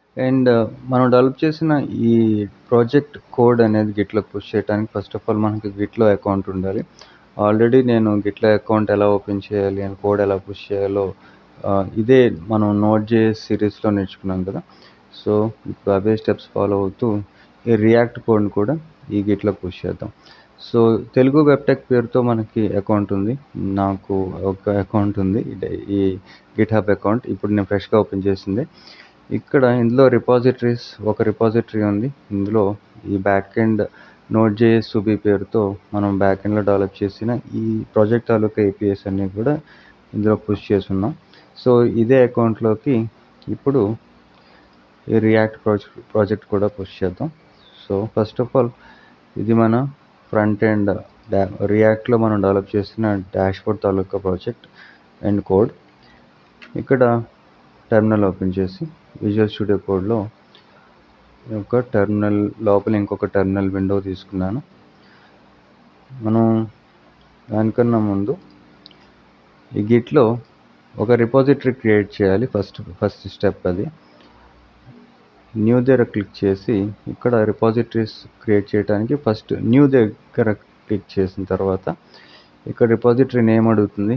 and మనం డెవలప్ చేసిన ఈ ప్రాజెక్ట్ కోడ్ అనేది గిట్లోకి పుష్ చేయడానికి ఫస్ట్ ఆఫ్ ఆల్ మనకి గిట్లో అకౌంట్ ఉండాలి ఆల్రెడీ నేను గిట్లో అకౌంట్ ఎలా ఓపెన్ చేయాలి అండ్ కోడ్ ఎలా పుష్ చేయాలో ఆ, ఇదే మనం నోట్ జేఎస్ సిరీస్లో నేర్చుకున్నాం కదా సో ఇప్పుడు అవే స్టెప్స్ ఫాలో అవుతూ ఈ రియాక్ట్ కోడ్ని కూడా ఈ గిట్లో పుష్ చేద్దాం సో తెలుగు వెబ్టెక్ పేరుతో మనకి అకౌంట్ ఉంది నాకు ఒక అకౌంట్ ఉంది ఇది- ఈ గిట్ హబ్ అకౌంట్ ఇప్పుడు నేను ఫ్రెష్గా ఓపెన్ చేసింది ఇక్కడ ఇందులో రిపాజిటరీస్ ఒక రిపాజిటరీ ఉంది ఇందులో ఈ బ్యాక్ ఎండ్ నోట్ జేఎస్ సుబీ పేరుతో మనం బ్యాక్ ఎండ్లో డెవలప్ చేసిన ఈ ప్రాజెక్ట్ తాలూకా ఏపీఎస్ అన్నీ కూడా ఇందులో పుష్ చేస్తున్నాం సో ఇదే అకౌంట్లోకి ఇప్పుడు ఈ రియాక్ట్ ప్రాజెక్ట్ ప్రాజెక్ట్ కూడా పుష్ చేద్దాం సో ఫస్ట్ ఆఫ్ ఆల్ ఇది మన ఫ్రంట్ ఎండ్ డా రియాక్ట్లో మనం డెవలప్ చేసిన డాష్బోర్డ్ తాలూకా ప్రాజెక్ట్ అండ్ కోడ్ ఇక్కడ టెర్మినల్ ఓపెన్ చేసి విజువల్ స్టూడియో కోడ్లో ఒక టెర్మినల్ లోపల ఇంకొక టెర్మినల్ విండో తీసుకున్నాను మనం దానికన్నా ముందు ఈ గిట్లో ఒక రిపాజిటరీ క్రియేట్ చేయాలి ఫస్ట్ ఫస్ట్ స్టెప్ అది న్యూ దగ్గర క్లిక్ చేసి ఇక్కడ రిపాజిటరీస్ క్రియేట్ చేయడానికి ఫస్ట్ న్యూ దగ్గర క్లిక్ చేసిన తర్వాత ఇక్కడ రిపాజిటరీ నేమ్ అడుగుతుంది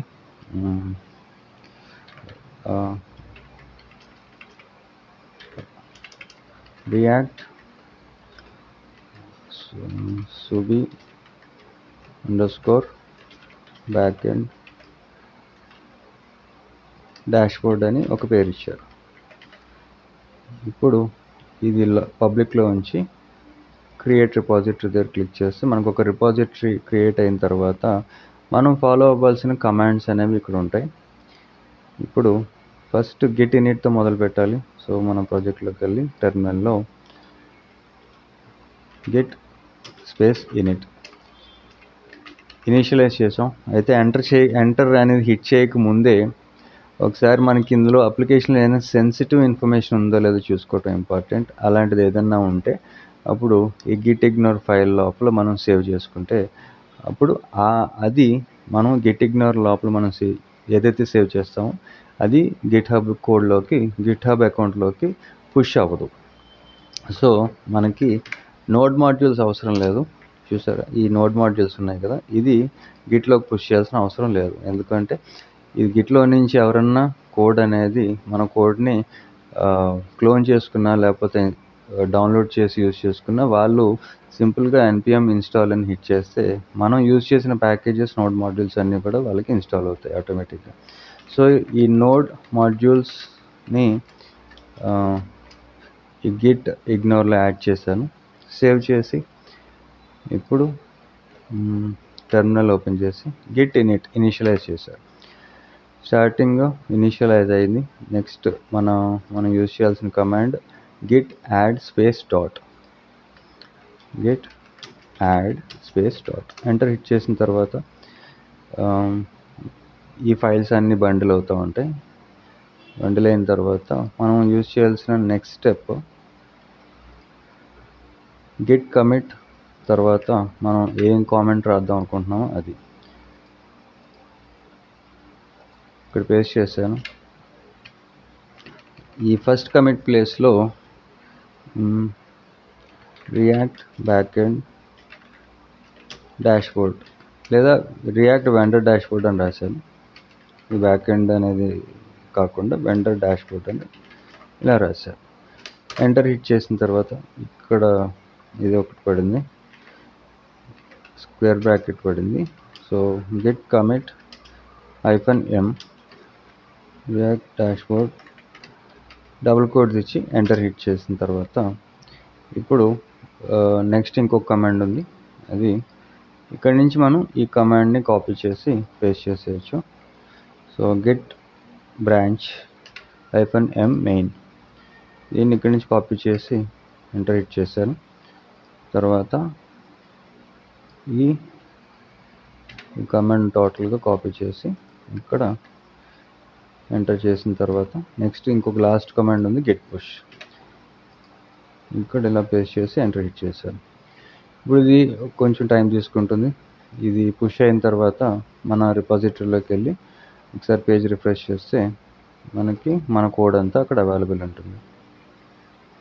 రియాక్ట్ సుబి underscore back end dashboard అని ఒక పేరు ఇచ్చారు ఇప్పుడు ఇది పబ్లిక్లో ఉంచి క్రియేట్ రిపాజిటరీ దగ్గర క్లిక్ చేస్తే మనకు ఒక రిపాజిటరీ క్రియేట్ అయిన తర్వాత మనం ఫాలో అవ్వాల్సిన కమాండ్స్ అనేవి ఇక్కడ ఉంటాయి ఇప్పుడు ఫస్ట్ గిట్ ఇనిట్తో మొదలు పెట్టాలి సో మన ప్రాజెక్ట్లోకి వెళ్ళి టెర్మినల్లో గిట్ స్పేస్ ఇనిట్ ఇనిషియలైజ్ చేసాం అయితే ఎంటర్ చే ఎంటర్ అనేది హిట్ చేయక ముందే ఒకసారి మనకి ఇందులో అప్లికేషన్లో ఏదైనా సెన్సిటివ్ ఇన్ఫర్మేషన్ ఉందో లేదో చూసుకోవటం ఇంపార్టెంట్ అలాంటిది ఏదన్నా ఉంటే అప్పుడు ఈ గిట్ ఇగ్నోర్ ఫైల్ లోపల మనం సేవ్ చేసుకుంటే అప్పుడు ఆ అది మనం గిట్ ఇగ్నోర్ లోపల మనం సే- ఏదైతే సేవ్ చేస్తామో అది గిట్ హబ్ కోడ్లోకి గిట్ హబ్ అకౌంట్లోకి పుష్ అవ్వదు సో మనకి నోడ్ మాడ్యూల్స్ అవసరం లేదు చూసారా ఈ నోడ్ మాడ్యూల్స్ ఉన్నాయి కదా ఇది గిట్లోకి పుష్ చేయాల్సిన అవసరం లేదు ఎందుకంటే ఇది గిట్లో నుంచి ఎవరన్నా కోడ్ అనేది మన కోడ్ని క్లోన్ చేసుకున్నా లేకపోతే డౌన్లోడ్ చేసి యూజ్ చేసుకున్నా వాళ్ళు సింపుల్గా ఎన్పిఎం ఇన్స్టాల్ అని హిట్ చేస్తే మనం యూజ్ చేసిన ప్యాకేజెస్ నోడ్ మాడ్యూల్స్ అన్నీ కూడా వాళ్ళకి ఇన్స్టాల్ అవుతాయి ఆటోమేటిక్గా సో ఈ నోడ్ మాడ్యూల్స్ని ఈ గిట్ ఇగ్నోర్లో యాడ్ చేశాను సేవ్ చేసి ఇప్పుడు టెర్మినల్ ఓపెన్ చేసి గిట్ ఇనిట్ ఇనిషియలైజ్ చేశాను స్టార్టింగ్ ఇనిషియలైజ్ అయింది నెక్స్ట్ మన మనం యూజ్ చేయాల్సిన command git add space dot git add space dot enter hit చేసిన తర్వాత um, ఈ ఫైల్స్ అన్నీ బండిల్ అవుతూ ఉంటాయి బండిల్ అయిన తర్వాత మనం యూజ్ చేయాల్సిన నెక్స్ట్ స్టెప్ గిట్ కమిట్ తర్వాత మనం ఏం కామెంట్ రాద్దాం అనుకుంటున్నామో అది ఇక్కడ పేస్ట్ చేశాను ఈ ఫస్ట్ కమిట్ ప్లేస్లో రియాక్ట్ బ్యాక్ ఎండ్ డాష్బోర్డ్ లేదా రియాక్ట్ వెండర్ డాష్బోర్డ్ అని రాశాను ఈ బ్యాక్ ఎండ్ అనేది కాకుండా వెండర్ డాష్బోర్డ్ అని ఇలా రాశాను ఎంటర్ హిట్ చేసిన తర్వాత ఇక్కడ ఇది ఒకటి పడింది స్క్వేర్ బ్రాకెట్ పడింది so git commit hyphen M react dashboard double quotes ఇచ్చి ఎంటర్ హిట్ చేసిన తర్వాత ఇప్పుడు నెక్స్ట్ ఇంకొక కమాండ్ ఉంది అది ఇక్కడ నుంచి మనం ఈ కమాండ్ని కాపీ చేసి పేస్ట్ చేసేయచ్చు so git branch hyphen M main దీన్ని ఇక్కడి నుంచి కాపీ చేసి ఎంటర్ హిట్ చేశాను తర్వాత ఈ ఈ కమాండ్ టోటల్గా కాపీ చేసి ఇక్కడ ఎంటర్ చేసిన తర్వాత నెక్స్ట్ ఇంకొక లాస్ట్ కమాండ్ ఉంది గెట్ పుష్ ఇక్కడ ఇలా పేస్ట్ చేసి ఎంటర్ హిట్ చేశాను ఇప్పుడు ఇది కొంచెం టైం తీసుకుంటుంది ఇది పుష్ అయిన తర్వాత మన రిపాజిటరీలోకి వెళ్ళి ఒకసారి పేజ్ రిఫ్రెష్ చేస్తే మనకి మన కోడ్ అంతా అక్కడ అవైలబుల్ ఉంటుంది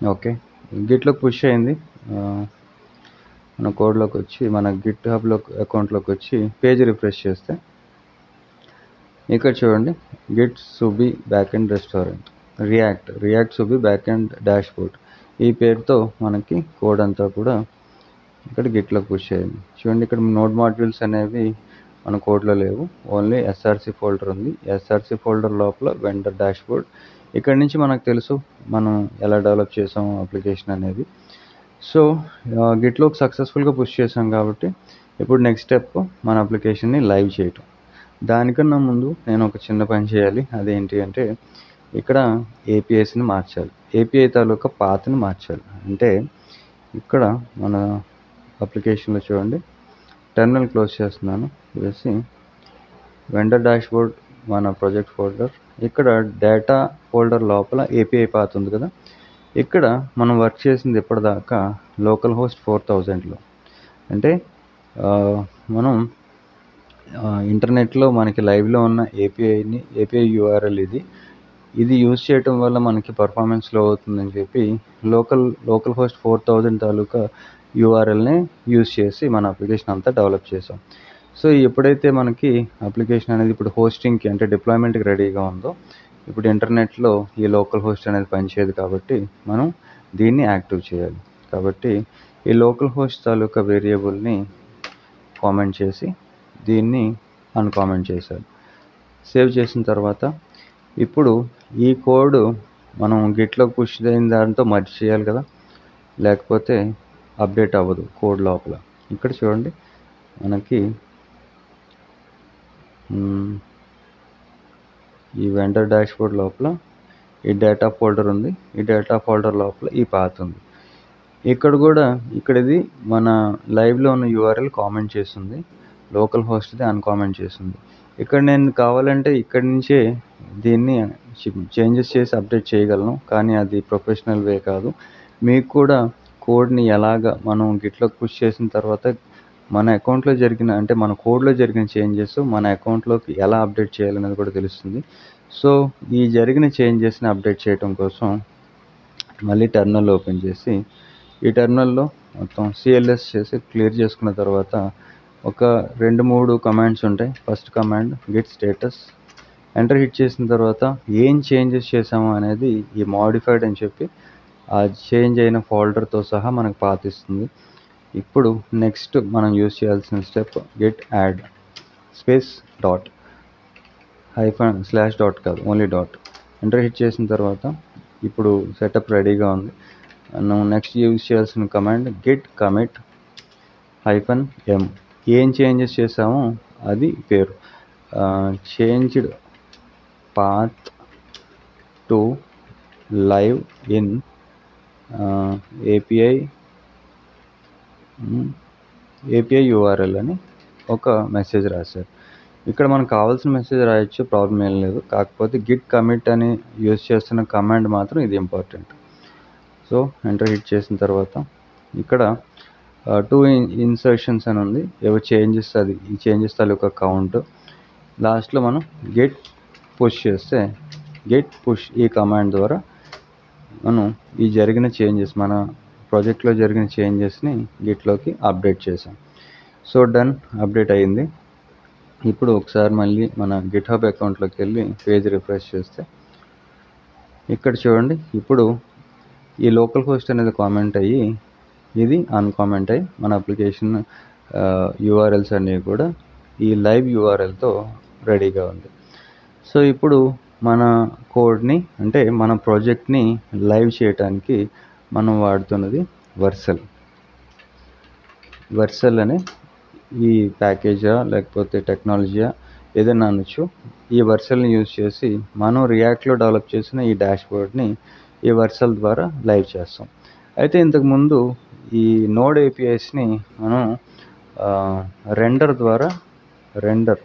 ఓకే గిట్లోకి పుష్ అయింది ఆ, మన కోడ్లోకి వచ్చి మన గిట్ హబ్లో అకౌంట్లోకి వచ్చి పేజ్ రిఫ్రెష్ చేస్తే ఇక్కడ చూడండి గిట్ సుబి back end restaurant react react సుబి బ్యాక్ అండ్ డాష్ బోర్డ్ ఈ పేరుతో మనకి కోడ్ అంతా కూడా ఇక్కడ గిట్లో పుష్ అయ్యింది చూడండి ఇక్కడ నోడ్ మాడ్యూల్స్ అనేవి మన కోడ్లో లేవు ఓన్లీ ఎస్ఆర్సి ఫోల్డర్ ఉంది ఎస్ఆర్సి ఫోల్డర్ లోపల వెండర్ డాష్ బోర్డ్ ఇక్కడ నుంచి మనకు తెలుసు మనం ఎలా డెవలప్ చేసాం అప్లికేషన్ అనేది సో గిట్లోకి సక్సెస్ఫుల్గా పుష్ చేసాం కాబట్టి ఇప్పుడు నెక్స్ట్ స్టెప్ మన అప్లికేషన్ని లైవ్ చేయటం దానికన్నా ముందు నేను ఒక చిన్న పని చేయాలి అదేంటి అంటే ఇక్కడ ఏపీఎస్ని మార్చాలి ఏపీఐ తాలూకా పాత్ని మార్చాలి అంటే ఇక్కడ మన అప్లికేషన్లో చూడండి టెర్మినల్ క్లోజ్ చేస్తున్నాను వేసి వెండర్ డాష్ బోర్డ్ మన ప్రాజెక్ట్ ఫోల్డర్ ఇక్కడ డేటా ఫోల్డర్ లోపల ఏపీఐ పాత్ ఉంది కదా ఇక్కడ మనం వర్క్ చేసింది ఇప్పటిదాకా లోకల్ హోస్ట్ ఫోర్ థౌజండ్లో అంటే ఆ, మనం ఆ, ఇంటర్నెట్లో మనకి లైవ్లో ఉన్న ఏపీఐని ఏపీఐ యూఆర్ఎల్ ఇది ఇది యూజ్ చేయటం వల్ల మనకి పర్ఫార్మెన్స్ లో అవుతుందని చెప్పి local local host four thousand తాలూకా యూఆర్ఎల్ని యూజ్ చేసి మన అప్లికేషన్ అంతా డెవలప్ చేసాం సో ఎప్పుడైతే మనకి అప్లికేషన్ అనేది ఇప్పుడు హోస్టింగ్కి అంటే డిప్లాయ్మెంట్కి రెడీగా ఉందో ఇప్పుడు ఇంటర్నెట్లో ఈ లోకల్ హోస్ట్ అనేది పనిచేయదు కాబట్టి మనం దీన్ని యాక్టివ్ చేయాలి కాబట్టి ఈ లోకల్ హోస్ట్ తాలూకా వేరియబుల్ని కామెంట్ చేసి దీన్ని అన్కామెంట్ చేశారు సేవ్ చేసిన తర్వాత ఇప్పుడు ఈ కోడ్ మనం గిట్లో పుష్ అయిన దాంతో మర్చి చేయాలి కదా లేకపోతే అప్డేట్ అవ్వదు కోడ్ లోపల ఇక్కడ చూడండి మనకి మ్, ఈ వెండర్ డాష్ బోర్డ్ లోపల ఈ డేటా ఫోల్డర్ ఉంది ఈ డేటా ఫోల్డర్ లోపల ఈ పాత్ ఉంది ఇక్కడ కూడా ఇక్కడ ఇది మన లైవ్లో ఉన్న యూఆర్ఎల్ కామెంట్ చేస్తుంది లోకల్ హోస్ట్ది అన్కామెంట్ చేస్తుంది ఇక్కడ నేను కావాలంటే ఇక్కడి నుంచే దీన్ని చేంజెస్ చేసి అప్డేట్ చేయగలను కానీ అది ప్రొఫెషనల్ వే కాదు మీకు కూడా కోడ్ని ఎలాగ మనం గిట్లోకి పుష్ చేసిన తర్వాత మన అకౌంట్లో జరిగిన అంటే మన కోడ్లో జరిగిన చేంజెస్ మన అకౌంట్లోకి ఎలా అప్డేట్ చేయాలనేది కూడా తెలుస్తుంది సో ఈ జరిగిన చేంజెస్ని అప్డేట్ చేయడం కోసం మళ్ళీ టెర్మినల్ ఓపెన్ చేసి ఈ టెర్మినల్లో మొత్తం సిఎల్ఎస్ చేసి క్లియర్ చేసుకున్న తర్వాత ఒక రెండు మూడు కమాండ్స్ ఉంటాయి first command git status enter hit చేసిన తర్వాత ఏం చేంజెస్ చేసాము అనేది ఈ మాడిఫైడ్ అని చెప్పి ఆ చేంజ్ అయిన ఫోల్డర్తో సహా మనకు పాతిస్తుంది ఇప్పుడు నెక్స్ట్ మనం యూజ్ చేయాల్సిన step git add space dot hyphen slash dot కాదు ఓన్లీ డాట్ ఎంటర్ హిట్ చేసిన తర్వాత ఇప్పుడు సెటప్ రెడీగా ఉంది మనం నెక్స్ట్ యూజ్ చేయాల్సిన command git commit hyphen M ఏం చేంజెస్ చేసామో అది పేరు changed path to live in API API URL అని ఒక మెసేజ్ రాశారు ఇక్కడ మనకు కావాల్సిన మెసేజ్ రాయొచ్చు ప్రాబ్లం ఏం లేదు కాకపోతే గిట్ కమిట్ అని యూజ్ చేస్తున్న కమాండ్ మాత్రం ఇది ఇంపార్టెంట్ సో ఎంటర్ హిట్ చేసిన తర్వాత ఇక్కడ టూ ఇన్సర్షన్స్ అని ఉంది ఏవో చేంజెస్ అది ఈ చేంజెస్ తాలూకా కౌంట్ లాస్ట్లో మనం గెట్ పుష్ చేస్తే గెట్ పుష్ ఈ కమాండ్ ద్వారా మనం ఈ జరిగిన చేంజెస్ మన ప్రాజెక్ట్లో జరిగిన చేంజెస్ని గిట్లోకి అప్డేట్ చేసాం సో డన్ అప్డేట్ అయ్యింది ఇప్పుడు ఒకసారి మళ్ళీ మన గిట్ హబ్ అకౌంట్లోకి వెళ్ళి పేజ్ రిఫ్రెష్ చేస్తే ఇక్కడ చూడండి ఇప్పుడు ఈ లోకల్ హోస్ట్ అనేది కామెంట్ అయ్యి ఇది అన్కామెంట్ అయ్యి మన అప్లికేషన్ యూఆర్ఎల్స్ అన్నీ కూడా ఈ లైవ్ యూఆర్ఎల్తో రెడీగా ఉంది సో ఇప్పుడు మన కోడ్ని అంటే మన ప్రాజెక్ట్ని లైవ్ చేయడానికి మనం వాడుతున్నది వర్సల్ వర్సల్ అనే ఈ ప్యాకేజా లేకపోతే టెక్నాలజీయా ఏదైనా అనొచ్చు ఈ వర్సల్ని యూజ్ చేసి మనం రియాక్ట్లో డెవలప్ చేసిన ఈ డాష్ బోర్డ్ని ఈ వర్సల్ ద్వారా లైవ్ చేస్తాం అయితే ఇంతకుముందు ఈ నోడ్ ఏపీఐస్ని మనం రెండర్ ద్వారా రెండర్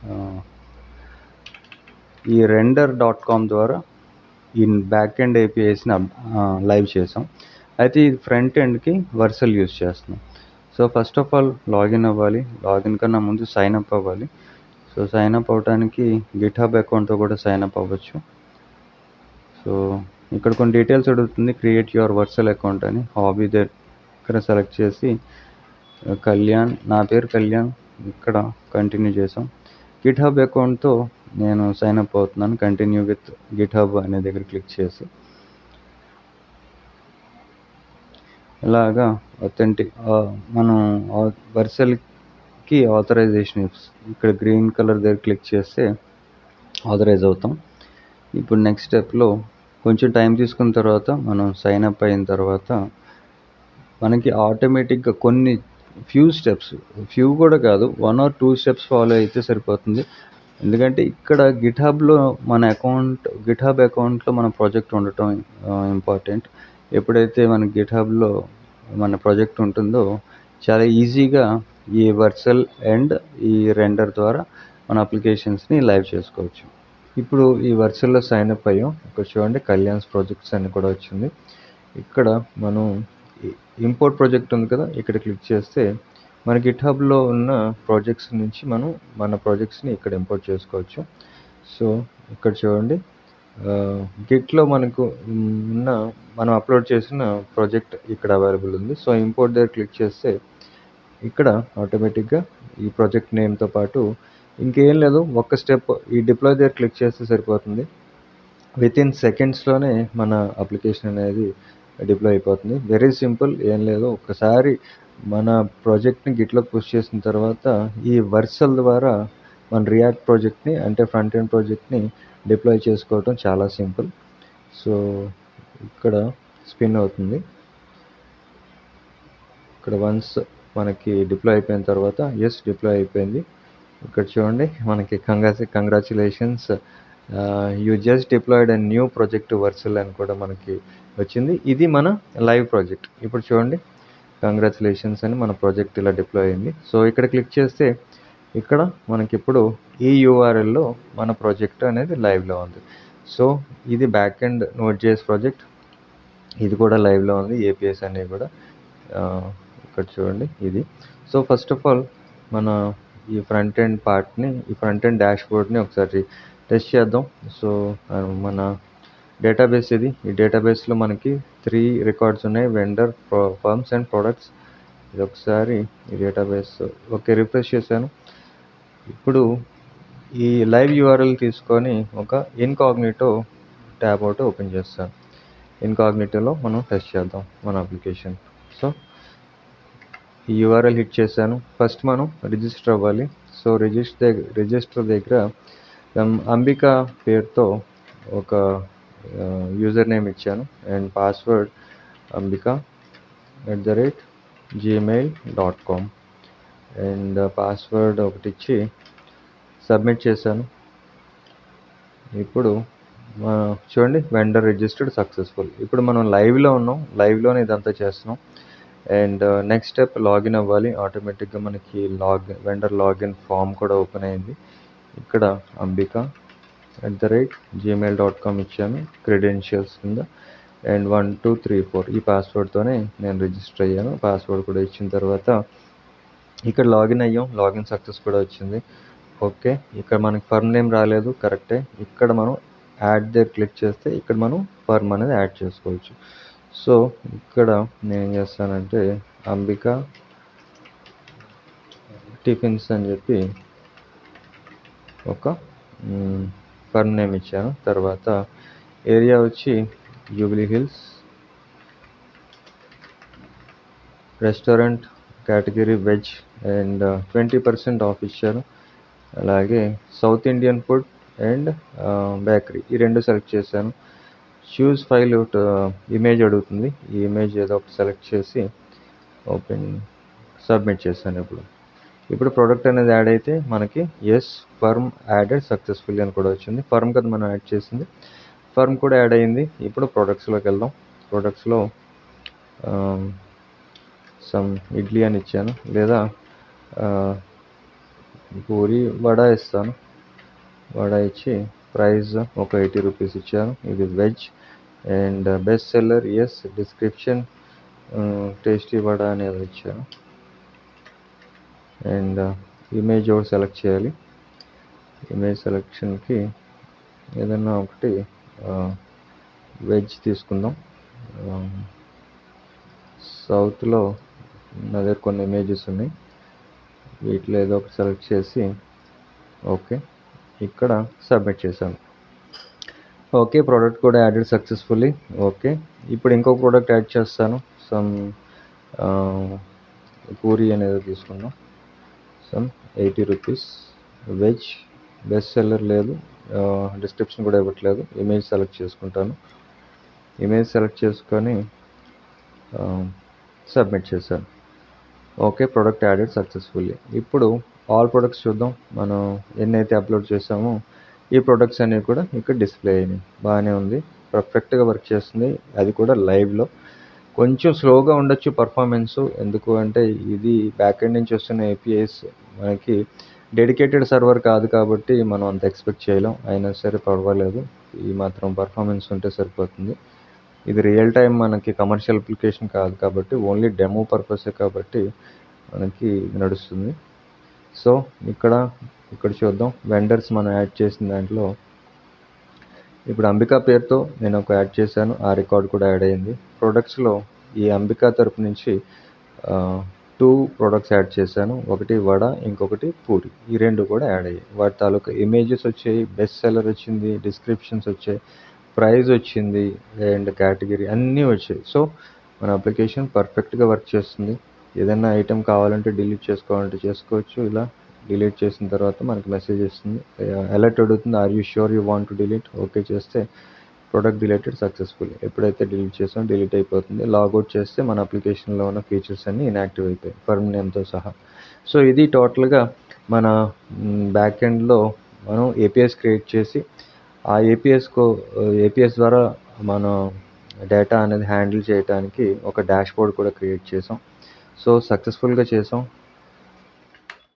ఈ రెండర్ డాట్ కామ్ ద్వారా ఈ బ్యాక్ ఎండ్ ఏపీఐస్ని లైవ్ చేసాం అయితే ఈ ఫ్రంట్ ఎండ్కి వర్సల్ యూజ్ చేస్తున్నాం so first of all login అవ్వాలి లాగిన్ కన్నా ముందు సైన్ అప్ అవ్వాలి సో సైన్ అప్ అవ్వడానికి గిట్ హబ్ అకౌంట్తో కూడా సైన్ అప్ అవ్వచ్చు సో ఇక్కడ కొన్ని డీటెయిల్స్ అడుగుతుంది క్రియేట్ యువర్ వర్చువల్ అకౌంట్ అని హాబీ దగ్గర సెలెక్ట్ చేసి కళ్యాణ్ నా పేరు కళ్యాణ్ ఇక్కడ కంటిన్యూ చేసాం గిట్ హబ్ అకౌంట్తో నేను సైన్ అప్ అవుతున్నాను కంటిన్యూ విత్ గిట్ హబ్ అనే దగ్గర క్లిక్ చేసి ఇలాగా అథెంటిక్ మనం వర్సల్కి ఆథరైజేషన్ ఇక్కడ గ్రీన్ కలర్ దగ్గర క్లిక్ చేస్తే ఆథరైజ్ అవుతాం ఇప్పుడు నెక్స్ట్ స్టెప్లో కొంచెం టైం తీసుకున్న తర్వాత మనం సైన్ అప్ అయిన తర్వాత మనకి ఆటోమేటిక్గా కొన్ని ఫ్యూ స్టెప్స్ ఫ్యూ కూడా కాదు one or two steps follow అయితే సరిపోతుంది ఎందుకంటే ఇక్కడ గిట్ హబ్లో మన అకౌంట్ గిట్ హబ్ అకౌంట్లో మన ప్రాజెక్ట్ ఉండటం ఇంపార్టెంట్ ఎప్పుడైతే మన గిట్ హబ్లో మన ప్రాజెక్ట్ ఉంటుందో చాలా ఈజీగా ఈ వర్సల్ అండ్ ఈ రెండర్ ద్వారా మన అప్లికేషన్స్ని లైవ్ చేసుకోవచ్చు ఇప్పుడు ఈ వర్సల్లో సైన్ అప్ అయ్యాం ఇక్కడ చూడండి కళ్యాణ్స్ ప్రాజెక్ట్స్ అని కూడా వచ్చింది ఇక్కడ మనం ఇంపోర్ట్ ప్రాజెక్ట్ ఉంది కదా ఇక్కడ క్లిక్ చేస్తే మన గిట్ హబ్లో ఉన్న ప్రాజెక్ట్స్ నుంచి మనం మన ప్రాజెక్ట్స్ని ఇక్కడ ఇంపోర్ట్ చేసుకోవచ్చు సో ఇక్కడ చూడండి గిట్లో మనకు ఉన్న మనం అప్లోడ్ చేసిన ప్రాజెక్ట్ ఇక్కడ అవైలబుల్ ఉంది సో ఇంపోర్ట్ దగ్గర క్లిక్ చేస్తే ఇక్కడ ఆటోమేటిక్గా ఈ ప్రాజెక్ట్ నేమ్తో పాటు ఇంకేం లేదు ఒక్క స్టెప్ ఈ డిప్లాయ్ దగ్గర క్లిక్ చేస్తే సరిపోతుంది విత్ ఇన్ సెకండ్స్లోనే మన అప్లికేషన్ అనేది డిప్లాయ్ అయిపోతుంది వెరీ సింపుల్ ఏం లేదు ఒకసారి మన ప్రాజెక్ట్ని గిట్లో పుష్ చేసిన తర్వాత ఈ వర్సల్ ద్వారా మన రియాక్ట్ ప్రాజెక్ట్ని అంటే ఫ్రంట్ ఎండ్ ప్రాజెక్ట్ని డిప్లాయ్ చేసుకోవటం చాలా సింపుల్ సో ఇక్కడ స్పిన్ అవుతుంది ఇక్కడ వన్స్ మనకి డిప్లాయ్ అయిపోయిన తర్వాత ఎస్ డిప్లాయ్ అయిపోయింది ఇక్కడ చూడండి మనకి కంగ్రా congratulations you just deployed and new project Vercel అని కూడా మనకి వచ్చింది ఇది మన లైవ్ ప్రాజెక్ట్ ఇప్పుడు చూడండి కంగ్రాచులేషన్స్ అని మన ప్రాజెక్ట్ ఇలా డిప్లాయ్ అయింది సో ఇక్కడ క్లిక్ చేస్తే ఇక్కడ మనకి ఇప్పుడు ఈ యూఆర్ఎల్లో మన ప్రాజెక్ట్ అనేది లైవ్లో ఉంది సో ఇది back end node JS project ఇది కూడా లైవ్లో ఉంది ఏపీఎస్ అనేవి కూడా ఇక్కడ చూడండి ఇది సో ఫస్ట్ ఆఫ్ ఆల్ మన ఈ ఫ్రంట్ ఎండ్ పార్ట్ని ఈ ఫ్రంట్ ఎండ్ డాష్ బోర్డ్ని ఒకసారి టెస్ట్ చేద్దాం సో మన డేటాబేస్ ఇది ఈ డేటాబేస్లో మనకి త్రీ రికార్డ్స్ ఉన్నాయి వెండర్ ఫర్మ్స్ అండ్ ప్రొడక్ట్స్ ఇది ఒకసారి ఈ డేటాబేస్ ఓకే రిఫ్రెష్ చేశాను ఇప్పుడు ఈ లైవ్ యూఆర్ఎల్ తీసుకొని ఒక ఇన్కాగ్నిటో ట్యాబ్ ఒకటి ఓపెన్ చేస్తాను ఇన్కాగ్నిటోలో మనం టెస్ట్ చేద్దాం మన అప్లికేషన్ సో ఈ యూఆర్ఎల్ హిట్ చేశాను ఫస్ట్ మనం రిజిస్టర్ అవ్వాలి సో రిజిస్టర్ దగ్గర రిజిస్టర్ దగ్గర అంబిక పేరుతో ఒక యూజర్ నేమ్ ఇచ్చాను and password Ambika at the rate Gmail dot com and password ఒకటి ఇచ్చి సబ్మిట్ చేశాను ఇప్పుడు చూడండి వెండర్ రిజిస్టర్డ్ సక్సెస్ఫుల్ ఇప్పుడు మనం లైవ్లో ఉన్నాం లైవ్లోనే ఇదంతా చేస్తున్నాం అండ్ నెక్స్ట్ స్టెప్ లాగిన్ అవ్వాలి ఆటోమేటిక్గా మనకి లాగ్ వెండర్ లాగిన్ ఫామ్ కూడా ఓపెన్ అయింది ఇక్కడ Ambika at the rate Gmail dot com ఇచ్చాను క్రెడెన్షియల్స్ కింద and one two three four ఈ పాస్వర్డ్తోనే నేను రిజిస్టర్ అయ్యాను పాస్వర్డ్ కూడా ఇచ్చిన తర్వాత ఇక్కడ లాగిన్ అయ్యాం లాగిన్ సక్సెస్ కూడా వచ్చింది ఓకే ఇక్కడ మనకి ఫర్మ్ నేమ్ రాలేదు కరెక్టే ఇక్కడ మనం యాడ్ దగ్గర క్లిక్ చేస్తే ఇక్కడ మనం ఫర్మ్ అనేది యాడ్ చేసుకోవచ్చు సో ఇక్కడ నేను ఏం చేస్తానంటే అంబిక టిఫిన్స్ అని చెప్పి ఒక ఫర్మ్ నేమ్ ఇచ్చాను తర్వాత ఏరియా వచ్చి Jubilee Hills restaurant category veg and twenty percent off ఇచ్చాను అలాగే south Indian food and bakery ఈ రెండు సెలెక్ట్ చేశాను చూస్ ఫైల్ ఇమేజ్ అడుగుతుంది ఈ ఇమేజ్ ఏదో ఒకటి సెలెక్ట్ చేసి ఓపెన్ సబ్మిట్ చేశాను ఇప్పుడు ఇప్పుడు ప్రోడక్ట్ అనేది యాడ్ అయితే మనకి ఎస్ ఫర్మ్ యాడెడ్ సక్సెస్ఫుల్లీ అని కూడా వచ్చింది ఫర్మ్ కదా మనం యాడ్ చేసింది ఫర్మ్ కూడా యాడ్ అయ్యింది ఇప్పుడు ప్రొడక్ట్స్లోకి వెళ్దాం ప్రొడక్ట్స్లో సమ్ ఇడ్లీ అని ఇచ్చాను లేదా పూరి వడ ఇస్తాను వడ ఇచ్చి ప్రైస్ ఒక ఎయిటీ రూపీస్ ఇచ్చాను ఇది veg and best seller yes description tasty vada అనేది ఇచ్చాను అండ్ ఇమేజ్ ఒకటి సెలెక్ట్ చేయాలి ఇమేజ్ సెలెక్షన్కి ఏదైనా ఒకటి వెజ్ తీసుకుందాం సౌత్లో నా దగ్గర కొన్ని ఇమేజెస్ ఉన్నాయి వీటిలో ఏదో ఒకటి సెలెక్ట్ చేసి ఓకే ఇక్కడ సబ్మిట్ చేశాను ఓకే ప్రోడక్ట్ కూడా యాడెడ్ సక్సెస్ఫుల్లీ ఓకే ఇప్పుడు ఇంకొక ప్రోడక్ట్ యాడ్ చేస్తాను సమ్ పూరి అనేది తీసుకుందాం some eighty rupees veg best seller లేదు డిస్క్రిప్షన్ కూడా ఇవ్వట్లేదు ఇమేజ్ సెలెక్ట్ చేసుకుంటాను ఇమేజ్ సెలెక్ట్ చేసుకొని సబ్మిట్ చేశాను ఓకే ప్రోడక్ట్ యాడెడ్ సక్సెస్ఫుల్లీ ఇప్పుడు ఆల్ ప్రొడక్ట్స్ చూద్దాం మనం ఎన్ని అయితే అప్లోడ్ చేసామో ఈ ప్రొడక్ట్స్ అనేవి కూడా ఇక్కడ డిస్ప్లే అయినాయి బాగానే ఉంది పర్ఫెక్ట్గా వర్క్ చేస్తుంది అది కూడా లైవ్లో కొంచెం స్లోగా ఉండొచ్చు పర్ఫార్మెన్స్ ఎందుకు అంటే ఇది బ్యాక్ ఎండ్ నుంచి వస్తున్న ఏపీఐస్ మనకి డెడికేటెడ్ సర్వర్ కాదు కాబట్టి మనం అంత ఎక్స్పెక్ట్ చేయలేం అయినా సరే పర్వాలేదు ఈ మాత్రం పర్ఫార్మెన్స్ ఉంటే సరిపోతుంది ఇది రియల్ టైం మనకి కమర్షియల్ అప్లికేషన్ కాదు కాబట్టి ఓన్లీ డెమో పర్పసే కాబట్టి మనకి నడుస్తుంది సో ఇక్కడ ఇక్కడ చూద్దాం వెండర్స్ మనం యాడ్ చేసిన దాంట్లో ఇప్పుడు అంబికా పేరుతో నేను ఒక యాడ్ చేశాను ఆ రికార్డ్ కూడా యాడ్ అయింది ప్రొడక్ట్స్లో ఈ అంబికా తరపు నుంచి టూ ప్రొడక్ట్స్ యాడ్ చేశాను ఒకటి వడ ఇంకొకటి పూరి ఈ రెండు కూడా యాడ్ అయ్యాయి వాటి తాలూకా ఇమేజెస్ వచ్చాయి బెస్ట్ సెల్లర్ వచ్చింది డిస్క్రిప్షన్స్ వచ్చాయి ప్రైజ్ వచ్చింది అండ్ కేటగిరీ అన్నీ వచ్చాయి సో మన అప్లికేషన్ పర్ఫెక్ట్గా వర్క్ చేస్తుంది ఏదైనా ఐటెం కావాలంటే డిలీట్ చేసుకోవాలంటే చేసుకోవచ్చు ఇలా డిలీట్ చేసిన తర్వాత మనకి మెసేజ్ వస్తుంది అలర్ట్ అడుగుతుంది are you sure you want to delete okay చేస్తే ప్రొడక్ట్ డిలీటెడ్ సక్సెస్ఫుల్ ఎప్పుడైతే డిలీట్ చేసామో డిలీట్ అయిపోతుంది లాగౌట్ చేస్తే మన అప్లికేషన్లో ఉన్న ఫీచర్స్ అన్నీ ఇన్యాక్టివ్ అయిపోయాయి ఫర్మ్ నేమ్తో సహా సో ఇది టోటల్గా మన బ్యాక్ ఎండ్లో మనం ఏపీఎస్ క్రియేట్ చేసి ఆ ఏపీఎస్కో ఏపీఎస్ ద్వారా మనం డేటా అనేది హ్యాండిల్ చేయడానికి ఒక డాష్ బోర్డ్ కూడా క్రియేట్ చేసాం సో సక్సెస్ఫుల్గా చేసాం